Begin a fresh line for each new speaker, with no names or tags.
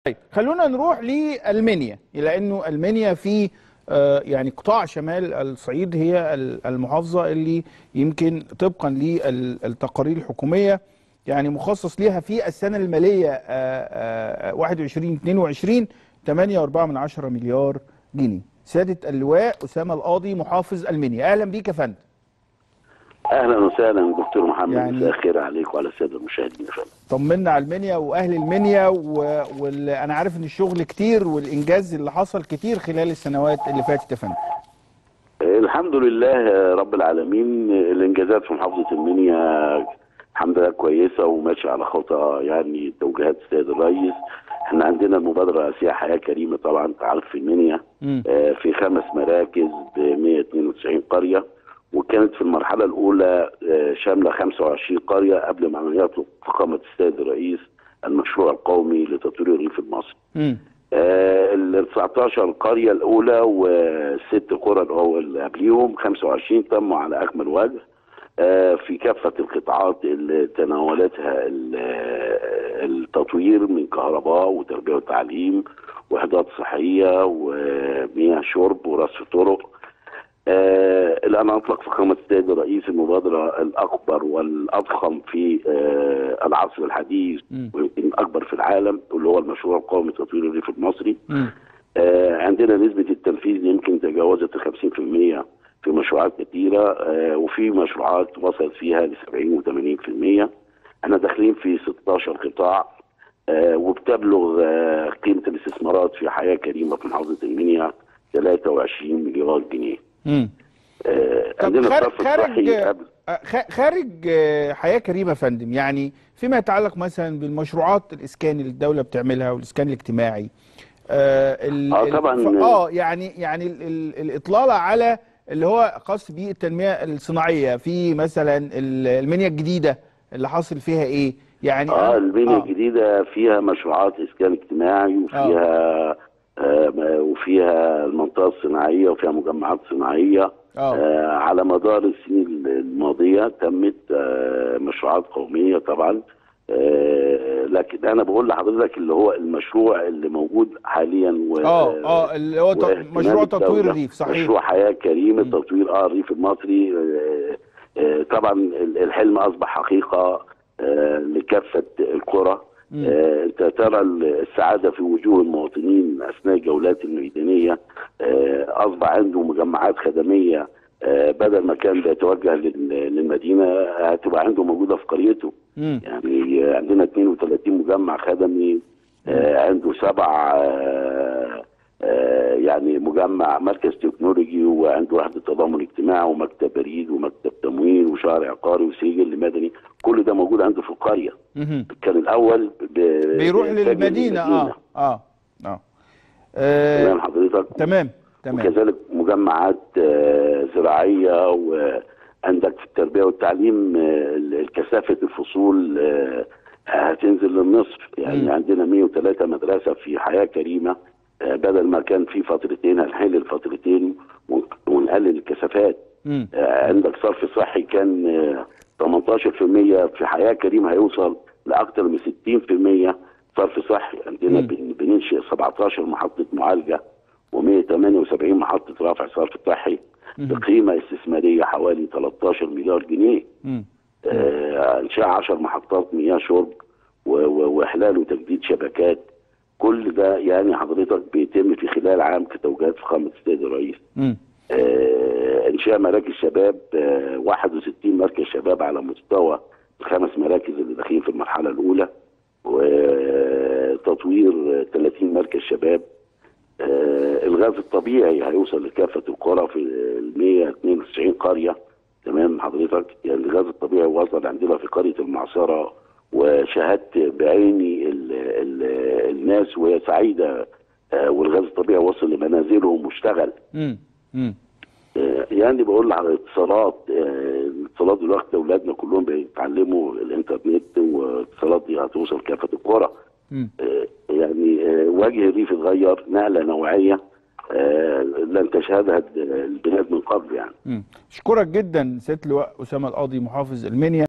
طيب خلونا نروح لألمانيا لأنه ألمانيا في آه، يعني قطاع شمال الصعيد هي ال- المحافظة اللي يمكن طبقا للتقارير الحكومية يعني مخصص ليها في السنة المالية آه، آه، 21 22 8.4 من عشرة مليار جنيه سيادة اللواء أسامة القاضي محافظ ألمانيا أهلا بيك يا فندم
اهلا وسهلا دكتور محمد
يعني-
مساء الخير عليك وعلى الساده المشاهدين يا فندم.
طمنا على المنيا واهل المنيا و... وانا عارف ان الشغل كتير والانجاز اللي حصل كتير خلال السنوات اللي فاتت يا فندم
الحمد لله رب العالمين الانجازات في محافظه المنيا الحمد لله كويسه وماشيه على خطى يعني توجيهات السيد الرئيس احنا عندنا المبادره الرئاسيه حياه كريمه طبعا انت عارف في المنيا
مم.
آه، في خمس مراكز ب 192 قريه وكانت في المرحله الاولى آه، شامله 25 قريه قبل ما يطلق فخامه السيد الرئيس المشروع القومي لتطوير الريف المصري.
مم.
آه، ال 19 قريه الاولى والست قرى اللي هو اللي قبليهم 25 تموا على اكمل وجه آه، في كافه القطاعات اللي تناولتها ال- آه، التطوير من كهرباء وتربيه وتعليم وحدات صحيه ومياه شرب ورصف طرق آه الان اطلق فخامه السيد الرئيس المبادره الاكبر والاضخم في آه العصر الحديث
مم.
ويمكن اكبر في العالم اللي هو المشروع القومي لتطوير الريف المصري
مم.
آه عندنا نسبه التنفيذ يمكن تجاوزت ال 50% في مشروعات كثيره آه وفي مشروعات وصلت فيها ل 70 و 80% احنا داخلين في 16 قطاع آه وبتبلغ آه قيمه الاستثمارات في حياه كريمه في محافظه المنيا 23 مليار جنيه.
مم.
آه
طب
عندنا
خارج
الصرف الصحي
خارج
قبل
آه، خ- خارج آه، حياه كريمه يا فندم يعني فيما يتعلق مثلا بالمشروعات الاسكان اللي الدوله بتعملها والاسكان الاجتماعي آه ال-
آه،
ال-
طبعاً.
ف- اه يعني يعني ال- ال- الاطلاله على اللي هو خاص بالتنميه الصناعيه في مثلا ال- المنيا الجديده اللي حاصل فيها ايه يعني
اه
أنا-
المنيا
آه.
الجديده فيها مشروعات اسكان اجتماعي وفيها آه وفيها المنطقه الصناعيه وفيها مجمعات صناعيه
اه
آه على مدار السنين الماضيه تمت آه مشروعات قوميه طبعا آه لكن انا بقول لحضرتك اللي هو المشروع اللي موجود حاليا و
اه اه اللي هو ت-
واهتمام
مشروع تطوير
الدولة.
الريف صحيح
مشروع حياه كريمه
مم.
تطوير اه الريف المصري آه، آه، طبعا ال- الحلم اصبح حقيقه آه، لكافه القرى
مم.
آه، انت ترى السعاده في وجوه المواطنين اثناء الجولات الميدانيه آه، اصبح عنده مجمعات خدميه آه، بدل ما كان بيتوجه لل- للمدينه هتبقى عنده موجوده في قريته
مم.
يعني عندنا 32 مجمع خدمي آه، عنده سبع آه، آه، يعني مجمع مركز تكنولوجي وعنده وحده تضامن اجتماعي ومكتب بريد ومكتب تموين وشارع عقاري وسجل مدني كل ده موجود عنده في القريه
مهم.
كان الاول ب-
بيروح
بيتجه
للمدينه اه اه اه آه،
تمام حضرتك
تمام تمام
وكذلك مجمعات آه، زراعيه وعندك في التربيه والتعليم آه، الكثافه الفصول آه، هتنزل للنصف يعني
مم.
عندنا 103 مدرسه في حياه كريمه آه، بدل ما كان في فترتين هنحل الفترتين ون- ونقلل الكثافات
مم.
آه، عندك صرف صحي كان آه، 18% في حياه كريمه هيوصل لاكثر من 60% صرف صحي عندنا
مم.
بن- بننشئ 17 محطه معالجه و178 محطه رفع صرف صحي
مم.
بقيمه استثماريه حوالي 13 مليار جنيه
مم.
آه، انشاء 10 محطات مياه شرب و- و- واحلال وتجديد شبكات كل ده يعني حضرتك بيتم في خلال عام كتوجيهات فخامه السيد الرئيس
مم.
آه، انشاء مراكز شباب آه، 61 مركز شباب على مستوى الخمس مراكز اللي داخلين في المرحله الاولى وتطوير آه، 30 مركز شباب آه، الغاز الطبيعي هيوصل لكافه القرى في ال 192 قريه تمام حضرتك يعني الغاز الطبيعي وصل عندنا في قريه المعصره وشاهدت بعيني ال ال الناس وهي سعيده آه، والغاز الطبيعي وصل لمنازلهم واشتغل
مم. مم.
آه، يعني بقول على الاتصالات آه، الاتصالات دلوقتي اولادنا كلهم بيتعلموا الانترنت والاتصالات دي هتوصل كافه القرى
مم.
آه، يعني آه، وجه الريف اتغير نقله نوعيه آه، لن تشهدها البلاد من قبل يعني
مم. اشكرك جدا سياده اللواء اسامه القاضي محافظ المنيا